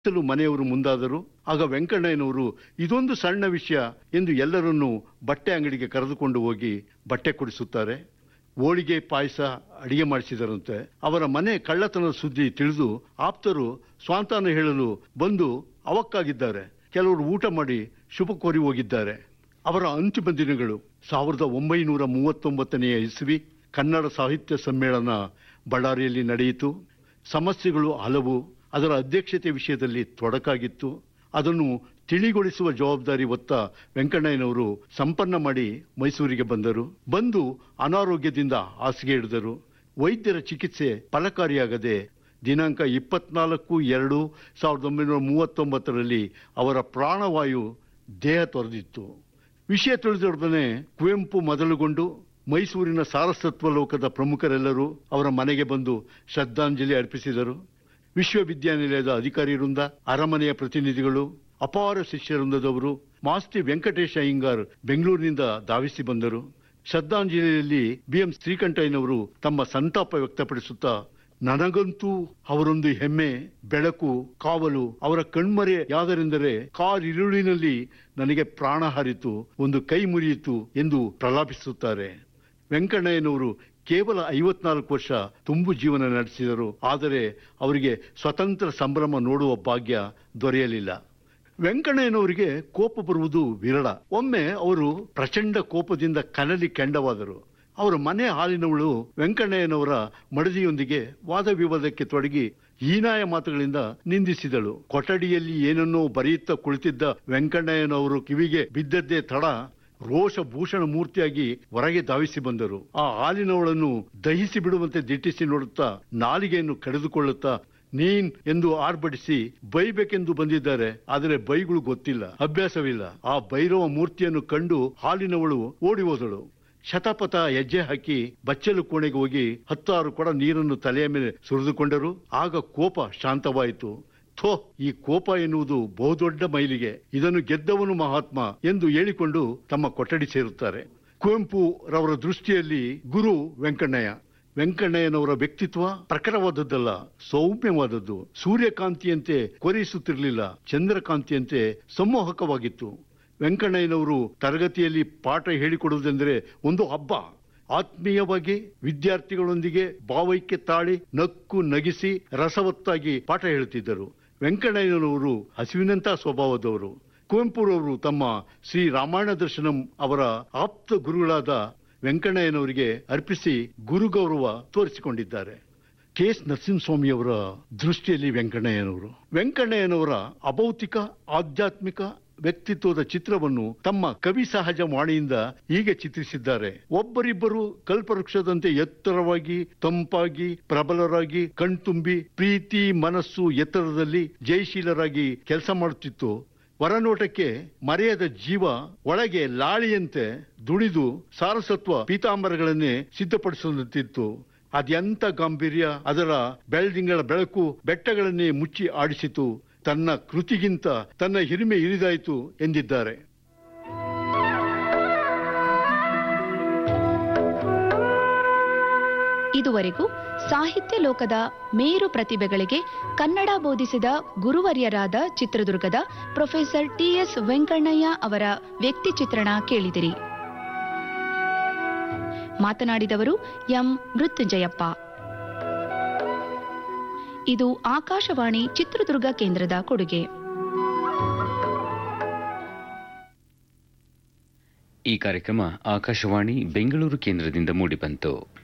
ಲು ಮನೆಯವರು ಮುಂದಾದರು ಆಗ ವೆಂಕಣ್ಣಯ್ಯನವರು ಇದೊಂದು ಸಣ್ಣ ವಿಷಯ ಎಂದು ಎಲ್ಲರನ್ನೂ ಬಟ್ಟೆ ಅಂಗಡಿಗೆ ಕರೆದುಕೊಂಡು ಹೋಗಿ ಬಟ್ಟೆ ಕೊಡಿಸುತ್ತಾರೆ ಹೋಳಿಗೆ ಪಾಯಸ ಅಡಿಗೆ ಮಾಡಿಸಿದರಂತೆ ಅವರ ಮನೆ ಕಳ್ಳತನದ ಸುದ್ದಿ ತಿಳಿದು ಆಪ್ತರು ಸ್ವಾಂತಾನ ಹೇಳಲು ಬಂದು ಅವಕ್ಕಾಗಿದ್ದಾರೆ ಕೆಲವರು ಊಟ ಮಾಡಿ ಶುಭ ಕೋರಿ ಹೋಗಿದ್ದಾರೆ ಅವರ ಅಂತಿಮ ದಿನಗಳು ಸಾವಿರದ ಒಂಬೈನೂರ ಮೂವತ್ತೊಂಬತ್ತನೆಯ ಇಸ್ವಿ ಕನ್ನಡ ಸಾಹಿತ್ಯ ಸಮ್ಮೇಳನ ಬಳ್ಳಾರಿಯಲ್ಲಿ ನಡೆಯಿತು ಸಮಸ್ಯೆಗಳು ಹಲವು ಅದರ ಅಧ್ಯಕ್ಷತೆ ವಿಷಯದಲ್ಲಿ ತೊಡಕಾಗಿತ್ತು ಅದನ್ನು ತಿಳಿಗೊಳಿಸುವ ಜವಾಬ್ದಾರಿ ಹೊತ್ತ ವೆಂಕಣ್ಣಯ್ಯನವರು ಸಂಪನ್ನ ಮಾಡಿ ಮೈಸೂರಿಗೆ ಬಂದರು ಬಂದು ಅನಾರೋಗ್ಯದಿಂದ ಹಾಸಿಗೆ ಹಿಡಿದರು ವೈದ್ಯರ ಚಿಕಿತ್ಸೆ ಫಲಕಾರಿಯಾಗದೆ ದಿನಾಂಕ ಇಪ್ಪತ್ನಾಲ್ಕು ಎರಡು ಸಾವಿರದ ಒಂಬೈನೂರ ಮೂವತ್ತೊಂಬತ್ತರಲ್ಲಿ ಅವರ ಪ್ರಾಣವಾಯು ದೇಹ ತೊರೆದಿತ್ತು ವಿಷಯ ತಿಳಿದೊಡನೆ ಕುವೆಂಪು ಮೊದಲುಗೊಂಡು ಮೈಸೂರಿನ ಸಾರಸತ್ವ ಲೋಕದ ಪ್ರಮುಖರೆಲ್ಲರೂ ಅವರ ಮನೆಗೆ ಬಂದು ಶ್ರದ್ಧಾಂಜಲಿ ಅರ್ಪಿಸಿದರು ವಿಶ್ವವಿದ್ಯಾನಿಲಯದ ಅಧಿಕಾರಿ ವೃಂದ ಅರಮನೆಯ ಪ್ರತಿನಿಧಿಗಳು ಅಪಾರ ಶಿಷ್ಯವೃಂದದವರು ಮಾಸ್ತಿ ವೆಂಕಟೇಶ ಅಯ್ಯಂಗಾರ್ ಬೆಂಗಳೂರಿನಿಂದ ಧಾವಿಸಿ ಬಂದರು ಶ್ರದ್ಧಾಂಜಲಿಯಲ್ಲಿ ಬಿಎಂ ಶ್ರೀಕಂಠಯ್ಯನವರು ತಮ್ಮ ಸಂತಾಪ ವ್ಯಕ್ತಪಡಿಸುತ್ತಾ ನನಗಂತೂ ಅವರೊಂದು ಹೆಮ್ಮೆ ಬೆಳಕು ಕಾವಲು ಅವರ ಕಣ್ಮರೆಯಾದರೆಂದರೆ ಕಾರಿರುಳಿನಲ್ಲಿ ನನಗೆ ಪ್ರಾಣ ಹಾರಿತು ಒಂದು ಕೈ ಮುರಿಯಿತು ಎಂದು ಪ್ರಲಾಪಿಸುತ್ತಾರೆ ವೆಂಕಣ್ಣಯ್ಯನವರು ಕೇವಲ ಐವತ್ನಾಲ್ಕು ವರ್ಷ ತುಂಬು ಜೀವನ ನಡೆಸಿದರು ಆದರೆ ಅವರಿಗೆ ಸ್ವತಂತ್ರ ಸಂಭ್ರಮ ನೋಡುವ ಭಾಗ್ಯ ದೊರೆಯಲಿಲ್ಲ ವೆಂಕಣ್ಣಯ್ಯನವರಿಗೆ ಕೋಪ ಬರುವುದು ವಿರಳ ಒಮ್ಮೆ ಅವರು ಪ್ರಚಂಡ ಕೋಪದಿಂದ ಕನಲಿ ಕೆಂಡವಾದರು ಅವರ ಮನೆ ಹಾಲಿನವಳು ವೆಂಕಣ್ಣಯ್ಯನವರ ಮಡದಿಯೊಂದಿಗೆ ವಾದ ವಿವಾದಕ್ಕೆ ತೊಡಗಿ ಹೀನಾಯ ಮಾತುಗಳಿಂದ ನಿಂದಿಸಿದಳು ಕೊಠಡಿಯಲ್ಲಿ ಏನನ್ನೋ ಬರೆಯುತ್ತಾ ಕುಳಿತಿದ್ದ ವೆಂಕಣ್ಣಯ್ಯನವರು ಕಿವಿಗೆ ಬಿದ್ದದ್ದೇ ತಡ ರೋಷ ಭೂಷಣ ಮೂರ್ತಿಯಾಗಿ ಹೊರಗೆ ಧಾವಿಸಿ ಬಂದರು ಆ ಹಾಲಿನವಳನ್ನು ದಹಿಸಿ ಬಿಡುವಂತೆ ದಿಟ್ಟಿಸಿ ನೋಡುತ್ತಾ ನಾಲಿಗೆಯನ್ನು ಕಡಿದುಕೊಳ್ಳುತ್ತಾ ನೀನ್ ಎಂದು ಆರ್ಭಟಿಸಿ ಬೈಬೇಕೆಂದು ಬಂದಿದ್ದಾರೆ ಆದರೆ ಬೈಗಳು ಗೊತ್ತಿಲ್ಲ ಅಭ್ಯಾಸವಿಲ್ಲ ಆ ಭೈರವ ಮೂರ್ತಿಯನ್ನು ಕಂಡು ಹಾಲಿನವಳು ಓಡಿ ಹೋದಳು ಶತಪಥ ಹೆಜ್ಜೆ ಹಾಕಿ ಬಚ್ಚಲು ಕೋಣೆಗೆ ಹೋಗಿ ಹತ್ತಾರು ಕೊಡ ನೀರನ್ನು ತಲೆಯ ಮೇಲೆ ಸುರಿದುಕೊಂಡರು ಆಗ ಕೋಪ ಶಾಂತವಾಯಿತು ಥೋ ಈ ಕೋಪ ಎನ್ನುವುದು ಬಹುದೊಡ್ಡ ಮೈಲಿಗೆ ಇದನ್ನು ಗೆದ್ದವನು ಮಹಾತ್ಮ ಎಂದು ಹೇಳಿಕೊಂಡು ತಮ್ಮ ಕೊಠಡಿ ಸೇರುತ್ತಾರೆ ಕುವೆಂಪು ರವರ ದೃಷ್ಟಿಯಲ್ಲಿ ಗುರು ವೆಂಕಣ್ಣಯ್ಯ ವೆಂಕಣ್ಣಯ್ಯನವರ ವ್ಯಕ್ತಿತ್ವ ಪ್ರಖರವಾದದ್ದಲ್ಲ ಸೌಮ್ಯವಾದದ್ದು ಸೂರ್ಯಕಾಂತಿಯಂತೆ ಕೊರೆಯಿಸುತ್ತಿರಲಿಲ್ಲ ಚಂದ್ರಕಾಂತಿಯಂತೆ ಸಂಮೋಹಕವಾಗಿತ್ತು ವೆಂಕಣ್ಣಯ್ಯನವರು ತರಗತಿಯಲ್ಲಿ ಪಾಠ ಹೇಳಿಕೊಡುವುದೆಂದರೆ ಒಂದು ಹಬ್ಬ ಆತ್ಮೀಯವಾಗಿ ವಿದ್ಯಾರ್ಥಿಗಳೊಂದಿಗೆ ಭಾವೈಕ್ಯ ತಾಳಿ ನಕ್ಕು ನಗಿಸಿ ರಸವತ್ತಾಗಿ ಪಾಠ ಹೇಳುತ್ತಿದ್ದರು ವೆಂಕಣ್ಣಯ್ಯನವರು ಹಸಿವಿನಂತ ಸ್ವಭಾವದವರು ಕುವೆಂಪುರವರು ತಮ್ಮ ಶ್ರೀ ರಾಮಾಯಣ ದರ್ಶನಂ ಅವರ ಆಪ್ತ ಗುರುಗಳಾದ ವೆಂಕಣ್ಣಯ್ಯನವರಿಗೆ ಅರ್ಪಿಸಿ ಗುರುಗೌರವ ತೋರಿಸಿಕೊಂಡಿದ್ದಾರೆ ಕೆ ಎಸ್ ನರಸಿಂಹಸ್ವಾಮಿಯವರ ದೃಷ್ಟಿಯಲ್ಲಿ ವೆಂಕಣ್ಣಯ್ಯನವರು ವೆಂಕಣ್ಣಯ್ಯನವರ ಅಭೌತಿಕ ಆಧ್ಯಾತ್ಮಿಕ ವ್ಯಕ್ತಿತ್ವದ ಚಿತ್ರವನ್ನು ತಮ್ಮ ಕವಿ ಸಹಜ ವಾಣಿಯಿಂದ ಹೀಗೆ ಚಿತ್ರಿಸಿದ್ದಾರೆ ಒಬ್ಬರಿಬ್ಬರು ಕಲ್ಪವೃಕ್ಷದಂತೆ ಎತ್ತರವಾಗಿ ತಂಪಾಗಿ ಪ್ರಬಲರಾಗಿ ಕಣ್ತುಂಬಿ ಪ್ರೀತಿ ಮನಸ್ಸು ಎತ್ತರದಲ್ಲಿ ಜಯಶೀಲರಾಗಿ ಕೆಲಸ ಮಾಡುತ್ತಿತ್ತು ಹೊರನೋಟಕ್ಕೆ ಮರೆಯದ ಜೀವ ಒಳಗೆ ಲಾಳಿಯಂತೆ ದುಡಿದು ಸಾರಸತ್ವ ಪೀತಾಂಬರಗಳನ್ನೇ ಸಿದ್ಧಪಡಿಸುತ್ತಿತ್ತು ಅದೆಂತ ಗಾಂಭೀರ್ಯ ಅದರ ಬೆಳದಿಂಗಳ ಬೆಳಕು ಬೆಟ್ಟಗಳನ್ನೇ ಮುಚ್ಚಿ ಆಡಿಸಿತು ತನ್ನ ಕೃತಿಗಿಂತ ತನ್ನ ಹಿರಿಮೆ ಇರಿದಾಯಿತು ಎಂದಿದ್ದಾರೆ ಇದುವರೆಗೂ ಸಾಹಿತ್ಯ ಲೋಕದ ಮೇರು ಪ್ರತಿಭೆಗಳಿಗೆ ಕನ್ನಡ ಬೋಧಿಸಿದ ಗುರುವರ್ಯರಾದ ಚಿತ್ರದುರ್ಗದ ಪ್ರೊಫೆಸರ್ ಟಿಎಸ್ ವೆಂಕಣ್ಣಯ್ಯ ಅವರ ವ್ಯಕ್ತಿ ಚಿತ್ರಣ ಕೇಳಿದಿರಿ ಮಾತನಾಡಿದವರು ಎಂ ಮೃತ್ಯುಂಜಯಪ್ಪ ಇದು ಆಕಾಶವಾಣಿ ಚಿತ್ರದುರ್ಗ ಕೇಂದ್ರದ ಕೊಡುಗೆ ಈ ಕಾರ್ಯಕ್ರಮ ಆಕಾಶವಾಣಿ ಬೆಂಗಳೂರು ಕೇಂದ್ರದಿಂದ ಮೂಡಿಬಂತು